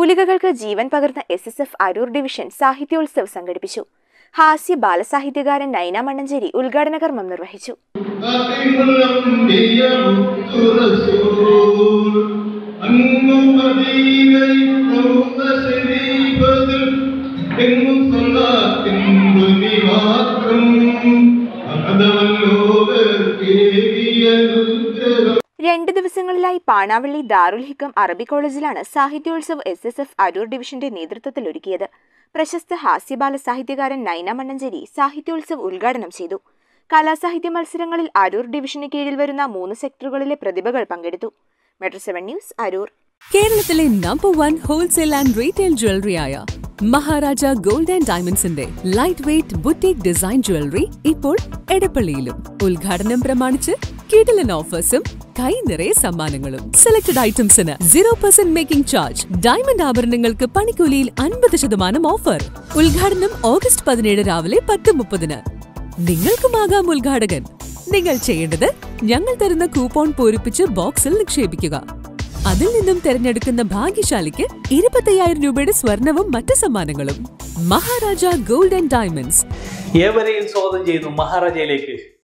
തൂലികകൾക്ക് ജീവൻ പകർന്ന S S F Aroor division Sahityotsav സംഘടിപ്പിച്ചു ഹാസ്യ ബാലസാഹിത്യകാരൻ നൈന മണ്ണഞ്ചേരി ഉദ്ഘാടന കർമ്മം നിർവഹിച്ചു രണ്ട് ദിവസങ്ങളിലായി പാണാവള്ളി ദാറുൽ ഹിക്കം അറബി കോളേജിലാണ് Sahityotsav S S F Aroor ഡിവിഷന്റെ നേതൃത്വത്തിൽ ഒരുക്കിയത് പ്രശസ്ത ഹാസ്യബാല സാഹിത്യകാരൻ നൈന മണ്ണഞ്ചേരി സാഹിത്യോത്സവ് ഉദ്ഘാടനം ചെയ്തു കലാസാഹിത്യ മത്സരങ്ങളിൽ അരൂർ ഡിവിഷന് കീഴിൽ വരുന്ന മൂന്ന് സെക്ടറുകളിലെ പ്രതിഭകൾ പങ്കെടുത്തു മെട്രോ സെവൻ ന്യൂസ് അരൂർ കേരളത്തിലെ number one wholesale and retail ജ്വല്ലറിയായ മഹാരാജ ഗോൾഡ് ആൻഡ് ഡയമണ്ട്സിന്റെ light weight boutique design jewellery ഇപ്പോൾ എടപ്പള്ളിയിലും ഉദ്ഘാടനം പ്രമാണിച്ച് കിടിലൻ ഓഫേഴ്സും കൈ നിറയെ സമ്മാനങ്ങളും സെലക്ടഡ് ഐറ്റംസിന് zero percent making charge diamond ആഭരണങ്ങൾക്ക് പണിക്കൂലിയിൽ അൻപത് ശതമാനം ഓഫർ ഉദ്ഘാടനം ഓഗസ്റ്റ് പതിനേഴ് രാവിലെ പത്ത് മുപ്പതിന് നിങ്ങൾക്കുമാകാം ഉദ്ഘാടകൻ നിങ്ങൾ ചെയ്യേണ്ടത് ഞങ്ങൾ തരുന്ന കൂപ്പോൺ പൂരിപ്പിച്ച് ബോക്സിൽ നിക്ഷേപിക്കുക അതിൽ നിന്നും തിരഞ്ഞെടുക്കുന്ന ഭാഗ്യശാലിക്ക് ഇരുപത്തയ്യായിരം രൂപയുടെ സ്വർണവും മറ്റ് സമ്മാനങ്ങളും മഹാരാജ ഗോൾഡ് ആൻഡ് ഡയമണ്ട്സ് ഏവരെയും സ്വാഗതം ചെയ്യുന്നു മഹാരാജയിലേക്ക്